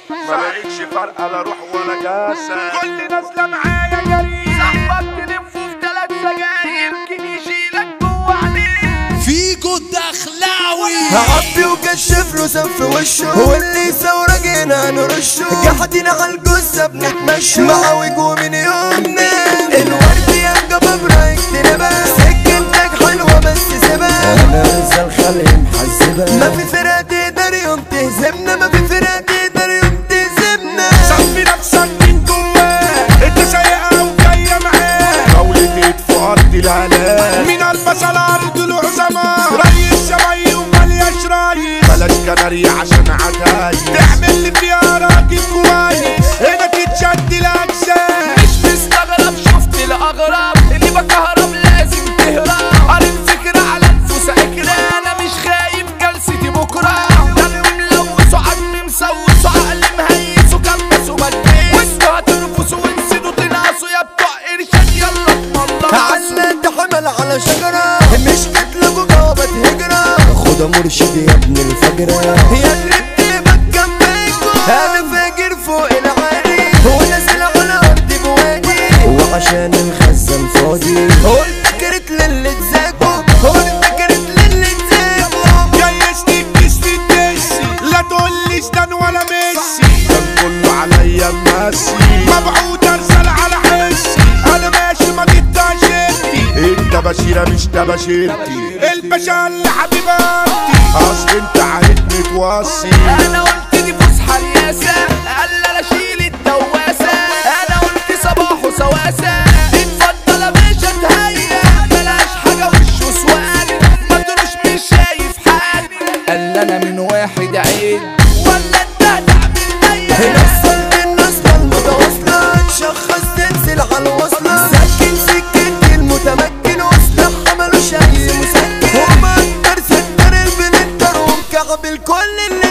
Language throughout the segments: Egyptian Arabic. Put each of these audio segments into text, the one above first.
ما بقتش فارقه لا روح ولا جسد كل نازله معايا جري صاحبك تلفه في تلات سجاير يمكن يشيلك جوه عينيه فيجو الدخلاوي عبي وكشف له سف وشه واللي يسوى جينا نرشه قاعدين على الجثة بنتمشى معوج ومن يومنا الورد يا جباب رايك تنبا سكنتك حلوة بس سيبها انا لسه الخلق محزبة ما في فرقة تقدر يوم تهزمنا ما في فرقة تقدر يوم تهزمنا صفي نفسك من جواه انت سايقه وجايه معاه دولة في ارض الهلاك من البصل ارض العظماء ريس شبي وملياش رايس بلاش كناري عشان عداي تعمل لي فيها راجل كويس هنا تتشد الاجسام مش مستغرب شفت الاغرب اللي بكهرب لازم تهرب قارن فكرة على نفوس عكرة انا مش خايف جلستي بكرة دم ملوث وعم مسوس وعقل مهيس وكمس ومدبس وانتوا هترفسوا ونسيتوا تنقصوا يا بتوع ارشاد يلا اتملصوا عنا انت حمل على شجرة مش كتلك جوابة هجرة خدها مرشد يا ابن الفجرة يا اللي بتبقى جنبكوا انا فاجر فوق العالي ونازل على ارض بوادي وعشان الخزان فاضي قلت كرت للي تزاكوا قلت كرت للي تزاكوا جيشتك تشفي الدسي لا تقوليش دان ولا ميسي كان كله عليا ماسي مبعوث ارسل على حسي انا ماشي ما جبتهاش انتي انت بشيرة مش تبشيرتي الباشا اللي حبيباتي اصل انت عارفني توصي انا قلت دي فسحه رياسه قال انا اشيل الدواسه انا قلت صباح وسواسه اتفضل يا باشا تهيا بلاش حاجه وش وسواد ما تروش مش شايف حاجه قال انا من واحد عيد ولا انت هتعمل نيه نفصل النصلة المتواصلة تشخص تنزل على الوصلة سكن سكت المتمكن وسلاح ملوش أي مسكن وما أقدر ستر البنتر ومكعب الكل اللي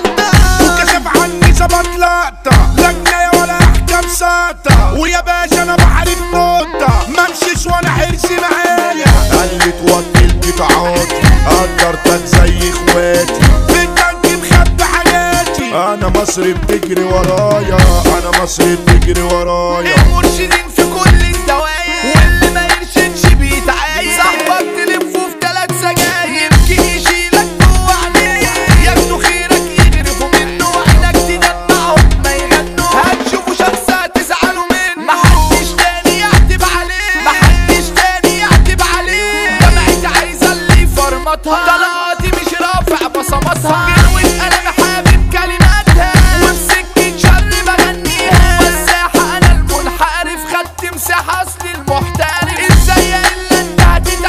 اتحدى كشف عني ظبط لقطة لا جناية ولا احكام ساطة ويا باشا انا بعرف نقطة ممشيش وانا حرصي معايا قال توكلت تعاطي قدرتك زي اخواتي في التانك مخبي حاجاتي انا مصر بتجري ورايا انا مصر بتجري ورايا المرشدين في كل الدوايا واللي ما يرشدش بيتعايا صاحبك تلفه في تلات سجاير يمكن يشيلك جوه عينيه ياخدوا خيرك يغرفوا منه وعينك تدمعهم ما يغنوا هتشوفوا شخص هتزعلوا منه محدش تاني يعتب عليه محدش تاني يعتب عليه دمعتي عايزه اللي يفرمطها طلقاتي مش رافع بصماتها جنوة انا حابب كلماتها وفي سكة شر بغنيها مساحة انا المنحرف خدت مساحة اصل المحترف ازاي الا انت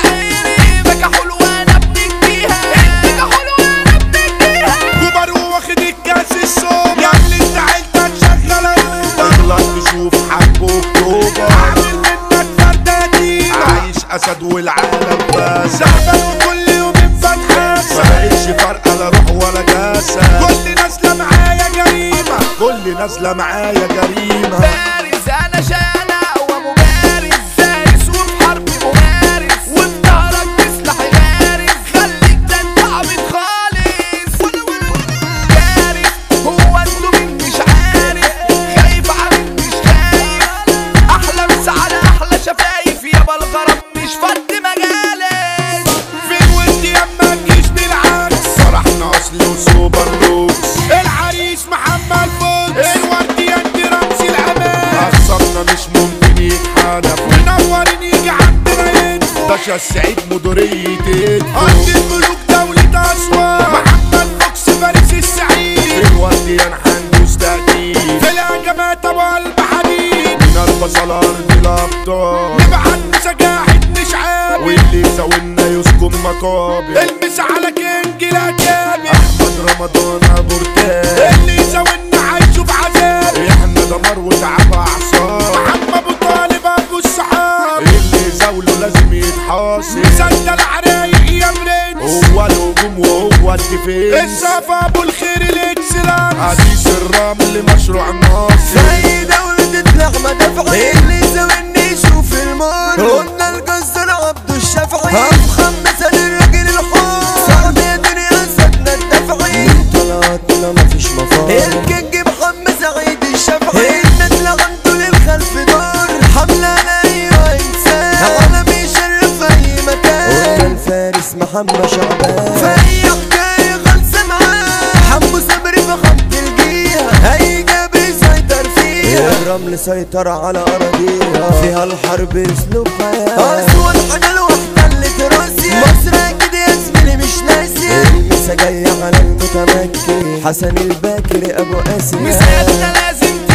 هتتعرف بكا حلوة انا بنجيها بكا حلوة انا بنجيها كبر واخد الكاس الصوب يا اللي انت عيلتك شغالة يوبا تغلط تشوف حب اكتوبر اعمل منك فردة يتيمة عايش اسد والعالم بس زعبان وكل يوم ما فتحة بقتش فارقه لا روح ولا جسد كل نازلة معايا جريمة كل نازله معايا جريمه بارز انا شانع ومبارز دارس وفي حرب ممارس وفي ظهرك بسلاح غارس خليك ده انت عبيط خالص كارث هو انتوا مين مش عارف خايف عامل مش خايف احلى مسا على احلى شفايف يابا الغرب مش فد مجالس فين وانت يما تجيش بالعكس فرحنا اصلي وسوبر لوكس العريس محمد فوكس الورد يدي رمز الامان اخسرنا مش ممكن يتحالف منورين يجي عندنا ينفو باشا السعيد مديرية ادفو أرض الملوك دولة أسوان محمد فوكس فارس السعيد في الوقت ينحن مستقيم في الهجمات أبو قلب حديد من البصل ارض الابطال نبعت سجاحة مشعاب واللي يساوينا يسكن مقابر المس على كينج الأكابر احمد رمضان ابو ركاب اللي يساوينا عايشه في عذاب احنا دمار وتعب اعصاب محمد أبو طالب أبو الصحاب اللي زاوله لازم يتحاسب مسجل عرايق يا برنس هو الهجوم وهو الدفاع الصفا أبو الخير الإكسلانس حديث الرمل مشروع ناصر زي دولة تطلع مدافعي اللي يساويني يشوف المال قلنا الجزار عبده الشافعي افخم مثل الراجل الحار صعب يا دنيا سدنا الدفعي طلعتنا مفيش مفر الكينج محمد الرمل سيطر على أراضيها فيها الحرب اسلوب حياة أسود حاجة لوحدة روسيا مصر أكيد يا زميلي مش ناسية المسا جاية على المتمكن حسن الباكر أبو آسيا مساعدنا لازم